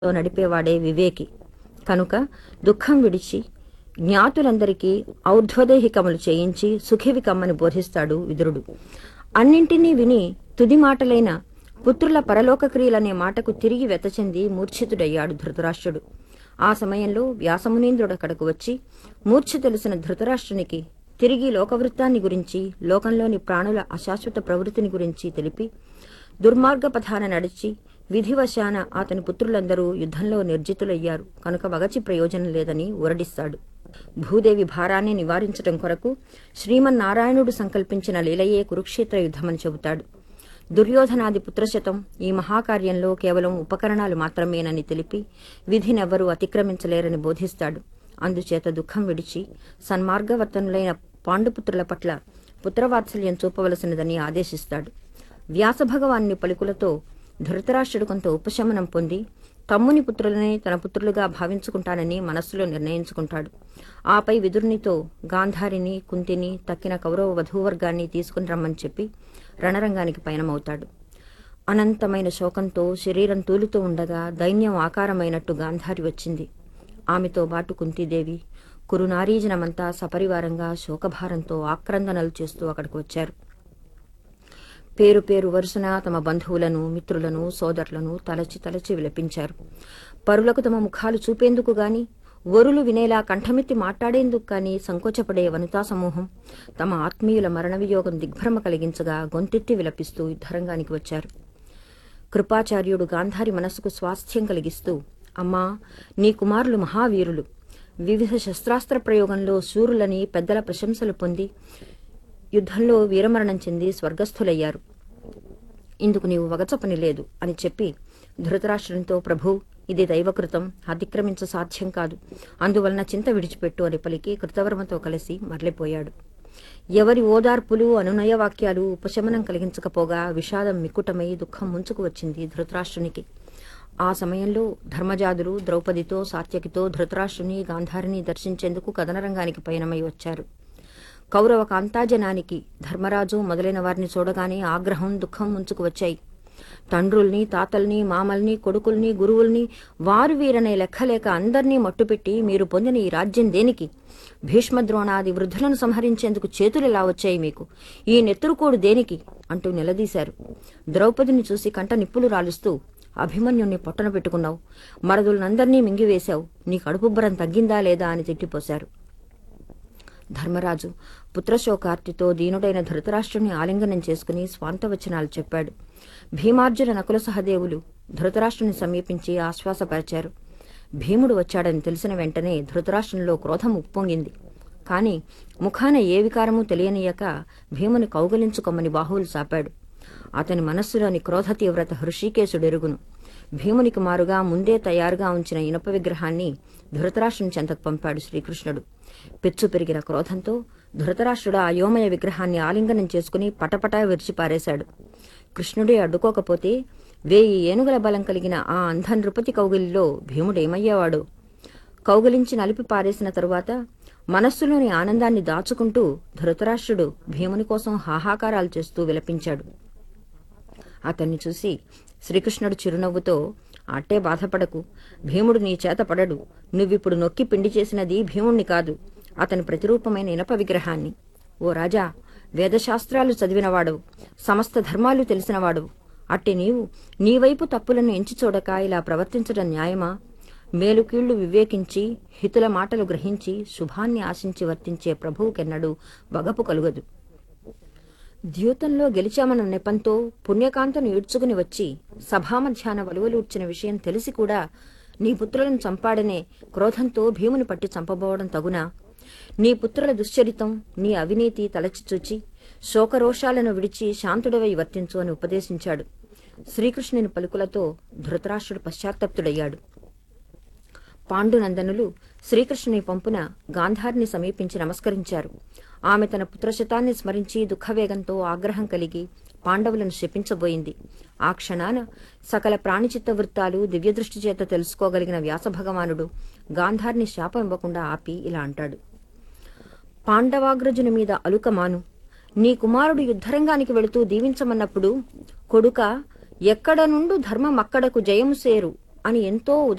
తో నడిపేవాడే వివేకి కనుక దుఃఖం విడిచి జ్ఞాతులందరికీ ఔర్ధ్వదేహికములు చేయించి సుఖివి కమ్మని బోధిస్తాడు విదురుడు అన్నింటినీ విని తుది మాటలైన పుత్రుల పరలోక క్రియలనే మాటకు తిరిగి వెతచెంది మూర్ఛితుడయ్యాడు ధృతరాష్ట్రుడు ఆ సమయంలో వ్యాసమునీంద్రుడు అక్కడకు వచ్చి మూర్ఛ తెలిసిన ధృతరాష్ట్రునికి తిరిగి లోకవృత్తాన్ని గురించి లోకంలోని ప్రాణుల అశాశ్వత ప్రవృత్తిని గురించి తెలిపి దుర్మార్గ పథాన నడిచి విధివశాన అతని పుత్రులందరూ యుద్ధంలో నిర్జితులయ్యారు కనుక వగచి ప్రయోజనం లేదని ఊరడిస్తాడు భూదేవి భారాన్ని నివారించడం కొరకు శ్రీమన్నారాయణుడు సంకల్పించిన లీలయే కురుక్షేత్ర యుద్ధమని చెబుతాడు దుర్యోధనాది పుత్రశతం ఈ మహాకార్యంలో కేవలం ఉపకరణాలు మాత్రమేనని తెలిపి విధినెవ్వరూ అతిక్రమించలేరని బోధిస్తాడు అందుచేత దుఃఖం విడిచి సన్మార్గవర్తనులైన పాండుపుత్రుల పట్ల పుత్రవాత్సల్యం చూపవలసినదని ఆదేశిస్తాడు వ్యాసభగవాన్ని పలుకులతో ధృతరాష్ట్రుడు కొంత ఉపశమనం పొంది తమ్ముని పుత్రులని తన పుత్రులుగా భావించుకుంటానని మనస్సులో నిర్ణయించుకుంటాడు ఆపై విదురునితో గాంధారిని కుంతిని తక్కిన కౌరవ వధూవర్గాన్ని తీసుకుని రమ్మని చెప్పి రణరంగానికి పయనమవుతాడు అనంతమైన శోకంతో శరీరం తూలుతూ ఉండగా దైన్యం ఆకారమైనట్టు గాంధారి వచ్చింది ఆమెతో బాటు కుంతీదేవి కురునారీజనమంతా సపరివారంగా శోకభారంతో ఆక్రందనలు చేస్తూ అక్కడికి వచ్చారు పేరు పేరు వరుసన తమ బంధువులను మిత్రులను సోదరులను తలచి తలచి విలపించారు పరులకు తమ ముఖాలు చూపేందుకు గాని వరులు వినేలా కంఠమెత్తి మాట్లాడేందుకు కానీ సంకోచపడే వనితా సమూహం తమ ఆత్మీయుల మరణ వియోగం దిగ్భ్రమ కలిగించగా గొంతెత్తి విలపిస్తూ యుద్ధరంగానికి వచ్చారు కృపాచార్యుడు గాంధారి మనస్సుకు స్వాస్థ్యం కలిగిస్తూ అమ్మా నీ కుమారులు మహావీరులు వివిధ శస్త్రాస్త్ర ప్రయోగంలో శూరులని పెద్దల ప్రశంసలు పొంది యుద్ధంలో వీరమరణం చెంది స్వర్గస్థులయ్యారు ఇందుకు నీవు వగచపని లేదు అని చెప్పి ధృతరాష్ట్రునితో ప్రభు ఇది దైవకృతం అతిక్రమించ సాధ్యం కాదు అందువలన చింత విడిచిపెట్టు అని పలికి కృతవర్మతో కలిసి మరలిపోయాడు ఎవరి ఓదార్పులు అనునయ వాక్యాలు ఉపశమనం కలిగించకపోగా విషాదం మిక్కుటమై దుఃఖం ముంచుకు వచ్చింది ధృతరాష్ట్రునికి ఆ సమయంలో ధర్మజాదులు ద్రౌపదితో సాత్యకితో ధృతరాష్ట్రుని గాంధారిని దర్శించేందుకు కథనరంగానికి పయనమై వచ్చారు కౌరవ కాంతాజనానికి ధర్మరాజు మొదలైన వారిని చూడగానే ఆగ్రహం దుఃఖం ముంచుకు వచ్చాయి తండ్రుల్ని తాతల్ని మామల్ని కొడుకుల్ని గురువుల్ని వారు వీరనే లెక్కలేక అందర్నీ మట్టుపెట్టి మీరు పొందిన ఈ రాజ్యం దేనికి భీష్మద్రోణాది వృద్ధులను సంహరించేందుకు చేతులు ఎలా వచ్చాయి మీకు ఈ నెత్తురుకోడు దేనికి అంటూ నిలదీశారు ద్రౌపదిని చూసి కంట నిప్పులు రాలుస్తూ అభిమన్యుణ్ణి పొట్టన పెట్టుకున్నావు మరదులనందర్నీ మింగివేశావు నీ కడుపుబ్బరం తగ్గిందా లేదా అని తిట్టిపోశారు ధర్మరాజు పుత్రశోకార్తితో దీనుడైన ధృతరాష్ట్రుని ఆలింగనం చేసుకుని స్వాంతవచనాలు చెప్పాడు భీమార్జున నకుల సహదేవులు ధృతరాష్ట్రుని సమీపించి ఆశ్వాసపరిచారు భీముడు వచ్చాడని తెలిసిన వెంటనే ధృతరాష్ట్రంలో క్రోధం ఉప్పొంగింది కాని ముఖాన ఏ వికారమూ తెలియనీయక భీముని కౌగలించుకొమ్మని బాహువులు సాపాడు అతని మనస్సులోని క్రోధ తీవ్రత హృషికేశుడెరుగును భీమునికి మారుగా ముందే తయారుగా ఉంచిన ఇనప విగ్రహాన్ని ధృతరాష్ట్రుని చెంతకు పంపాడు శ్రీకృష్ణుడు పెచ్చు పెరిగిన క్రోధంతో ధృతరాష్ట్రుడు ఆ యోమయ విగ్రహాన్ని ఆలింగనం చేసుకుని పటపటా విరిచిపారేశాడు కృష్ణుడే అడ్డుకోకపోతే వేయి ఏనుగుల బలం కలిగిన ఆ అంధ నృపతి కౌగిలిలో భీముడేమయ్యేవాడు కౌగిలించి నలిపి పారేసిన తరువాత మనస్సులోని ఆనందాన్ని దాచుకుంటూ ధృతరాష్ట్రుడు భీముని కోసం హాహాకారాలు చేస్తూ విలపించాడు అతన్ని చూసి శ్రీకృష్ణుడు చిరునవ్వుతో అట్టే బాధపడకు భీముడు నీ చేత పడడు నువ్విప్పుడు నొక్కి పిండి చేసినది భీముణ్ణి కాదు అతని ప్రతిరూపమైన ఇనప విగ్రహాన్ని ఓ రాజా వేదశాస్త్రాలు చదివినవాడు సమస్త ధర్మాలు తెలిసినవాడు అట్టి నీవు నీ వైపు తప్పులను ఎంచి చూడక ఇలా ప్రవర్తించడం న్యాయమా మేలుకీళ్లు వివేకించి హితుల మాటలు గ్రహించి శుభాన్ని ఆశించి వర్తించే ప్రభువుకెన్నడూ వగపు కలుగదు ద్యూతంలో గెలిచామన్న నెపంతో పుణ్యకాంతను ఈడ్చుకుని వచ్చి సభామధ్యాన వలువలూడ్చిన విషయం తెలిసి కూడా నీ పుత్రులను చంపాడనే క్రోధంతో భీముని పట్టి చంపబోవడం తగునా నీ పుత్రుల దుశ్చరితం నీ అవినీతి తలచి చూచి శోకరోషాలను విడిచి శాంతుడవై వర్తించు అని ఉపదేశించాడు శ్రీకృష్ణుని పలుకులతో ధృతరాష్ట్రుడు పశ్చాత్తప్తుడయ్యాడు పాండునందనులు శ్రీకృష్ణుని పంపున గాంధారిని సమీపించి నమస్కరించారు ఆమె తన పుత్రశతాన్ని స్మరించి దుఃఖవేగంతో ఆగ్రహం కలిగి పాండవులను శపించబోయింది ఆ క్షణాన సకల ప్రాణిచిత్త వృత్తాలు దివ్యదృష్టి చేత తెలుసుకోగలిగిన వ్యాసభగవానుడు గాంధారిని శాపం ఇవ్వకుండా ఆపి ఇలా అంటాడు పాండవాగ్రజుని మీద అలుకమాను నీ కుమారుడు యుద్ధరంగానికి వెళుతూ దీవించమన్నప్పుడు కొడుక ఎక్కడ నుండు ధర్మం అక్కడకు జయము సేరు అని ఎంతో